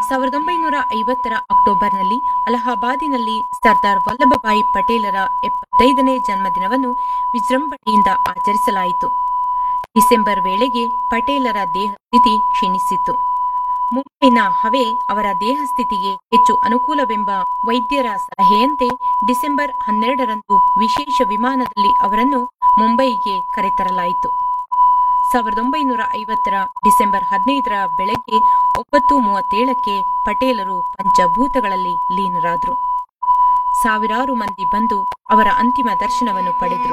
ಸಾವಿರದ ಒಂಬೈನೂರ ಐವತ್ತರ ಅಕ್ಟೋಬರ್ನಲ್ಲಿ ಅಲಹಾಬಾದಿನಲ್ಲಿ ಸರ್ದಾರ್ ವಲ್ಲಭಭಾಯಿ ಪಟೇಲರ ಎಪ್ಪತ್ತೈದನೇ ಜನ್ಮದಿನವನ್ನು ವಿಜೃಂಭಣೆಯಿಂದ ಆಚರಿಸಲಾಯಿತು ಡಿಸೆಂಬರ್ ವೇಳೆಗೆ ಪಟೇಲರ ದೇಹಸ್ಥಿತಿ ಕ್ಷೀಣಿಸಿತ್ತು ಮುಂಬೈನ ಹವೆ ಅವರ ದೇಹಸ್ಥಿತಿಗೆ ಹೆಚ್ಚು ಅನುಕೂಲವೆಂಬ ವೈದ್ಯರ ಸಲಹೆಯಂತೆ ಡಿಸೆಂಬರ್ ಹನ್ನೆರಡರಂದು ವಿಶೇಷ ವಿಮಾನದಲ್ಲಿ ಅವರನ್ನು ಮುಂಬೈಗೆ ಕರೆತರಲಾಯಿತು ಸಾವಿರದ ಒಂಬೈನೂರ ಐವತ್ತರ ಡಿಸೆಂಬರ್ ಹದಿನೈದರ ಬೆಳಗ್ಗೆ ಒಂಬತ್ತು ಮೂವತ್ತೇಳಕ್ಕೆ ಪಟೇಲರು ಪಂಚಭೂತಗಳಲ್ಲಿ ಲೀನರಾದರು ಸಾವಿರಾರು ಮಂದಿ ಬಂದು ಅವರ ಅಂತಿಮ ದರ್ಶನವನ್ನು ಪಡೆದರು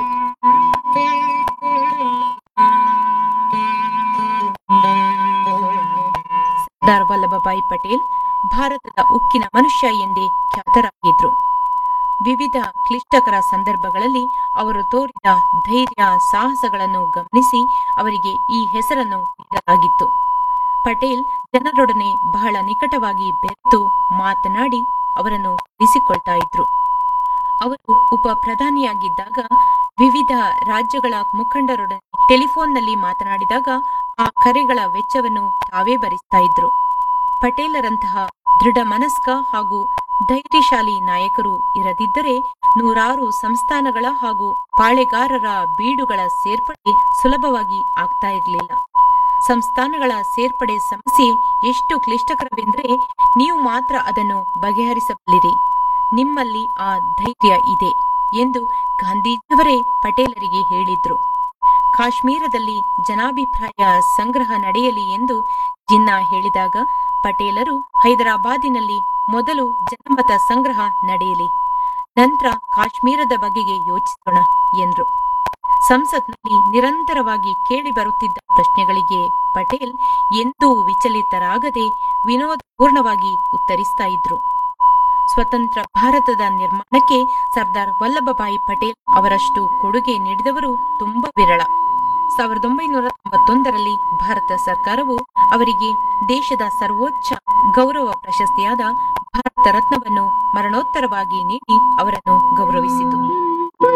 ಸರ್ದಾರ್ ವಲ್ಲಭಭಾಯಿ ಪಟೇಲ್ ಭಾರತದ ಉಕ್ಕಿನ ಮನುಷ್ಯ ಎಂದೇ ಖ್ಯಾತರಾಗಿದ್ರು ವಿವಿಧ ಕ್ಲಿಷ್ಟಕರ ಸಂದರ್ಭಗಳಲ್ಲಿ ಅವರು ತೋರಿದ ಧೈರ್ಯ ಸಾಹಸಗಳನ್ನು ಗಮನಿಸಿ ಅವರಿಗೆ ಈ ಹೆಸರನ್ನು ನೀಡಲಾಗಿತ್ತು ಪಟೇಲ್ ಜನರೊಡನೆ ಬಹಳ ನಿಕಟವಾಗಿ ಬೆರೆತು ಮಾತನಾಡಿ ಅವರನ್ನು ಉಳಿಸಿಕೊಳ್ತಾ ಇದ್ರು ಅವರು ಉಪ ಪ್ರಧಾನಿಯಾಗಿದ್ದಾಗ ವಿವಿಧ ರಾಜ್ಯಗಳ ಮುಖಂಡರೊಡನೆ ಟೆಲಿಫೋನ್ನಲ್ಲಿ ಮಾತನಾಡಿದಾಗ ಆ ಕರೆಗಳ ವೆಚ್ಚವನ್ನು ತಾವೇ ಭರಿಸ್ತಾ ಇದ್ರು ಪಟೇಲರಂತಹ ದೃಢ ಮನಸ್ಕ ಹಾಗೂ ಧೈರ್ಯಶಾಲಿ ನಾಯಕರು ಇರದಿದ್ದರೆ ನೂರಾರು ಸಂಸ್ಥಾನಗಳ ಹಾಗೂ ಪಾಳೆಗಾರರ ಬೀಡುಗಳ ಸೇರ್ಪಡೆ ಸುಲಭವಾಗಿ ಆಗ್ತಾ ಇರಲಿಲ್ಲ ಸಂಸ್ಥಾನಗಳ ಸೇರ್ಪಡೆ ಸಮಸ್ಯೆ ಎಷ್ಟು ಕ್ಲಿಷ್ಟಕರವೆಂದರೆ ನೀವು ಮಾತ್ರ ಅದನ್ನು ಬಗೆಹರಿಸಬಲ್ಲಿರಿ ನಿಮ್ಮಲ್ಲಿ ಆ ಧೈರ್ಯ ಇದೆ ಎಂದು ಗಾಂಧೀಜಿಯವರೇ ಪಟೇಲರಿಗೆ ಹೇಳಿದ್ರು ಕಾಶ್ಮೀರದಲ್ಲಿ ಜನಾಭಿಪ್ರಾಯ ಸಂಗ್ರಹ ನಡೆಯಲಿ ಎಂದು ಜಿನ್ನಾ ಹೇಳಿದಾಗ ಪಟೇಲರು ಹೈದರಾಬಾದಿನಲ್ಲಿ ಮೊದಲು ಜನಮತ ಸಂಗ್ರಹ ನಡೆಯಲಿ ನಂತರ ಕಾಶ್ಮೀರದ ಬಗೆಗೆ ಯೋಚಿಸೋಣ ಎಂದ್ರು ಸಂಸತ್ನಲ್ಲಿ ನಿರಂತರವಾಗಿ ಕೇಳಿಬರುತ್ತಿದ್ದ ಪ್ರಶ್ನೆಗಳಿಗೆ ಪಟೇಲ್ ಎಂದೂ ವಿಚಲಿತರಾಗದೆ ವಿನೋದಪೂರ್ಣವಾಗಿ ಉತ್ತರಿಸ್ತಾ ಇದ್ರು ಸ್ವತಂತ್ರ ಭಾರತದ ನಿರ್ಮಾಣಕ್ಕೆ ಸರ್ದಾರ್ ವಲ್ಲಭಭಾಯಿ ಪಟೇಲ್ ಅವರಷ್ಟು ಕೊಡುಗೆ ನೀಡಿದವರು ತುಂಬಾ ವಿರಳ ಸಾವಿರದ ಒಂಬೈನೂರ ತೊಂಬತ್ತೊಂದರಲ್ಲಿ ಭಾರತ ಸರ್ಕಾರವು ಅವರಿಗೆ ದೇಶದ ಸರ್ವೋಚ್ಚ ಗೌರವ ಪ್ರಶಸ್ತಿಯಾದ ಭಾರತ ರತ್ನವನ್ನು ಮರಣೋತ್ತರವಾಗಿ ನೀಡಿ ಅವರನ್ನು ಗೌರವಿಸಿತು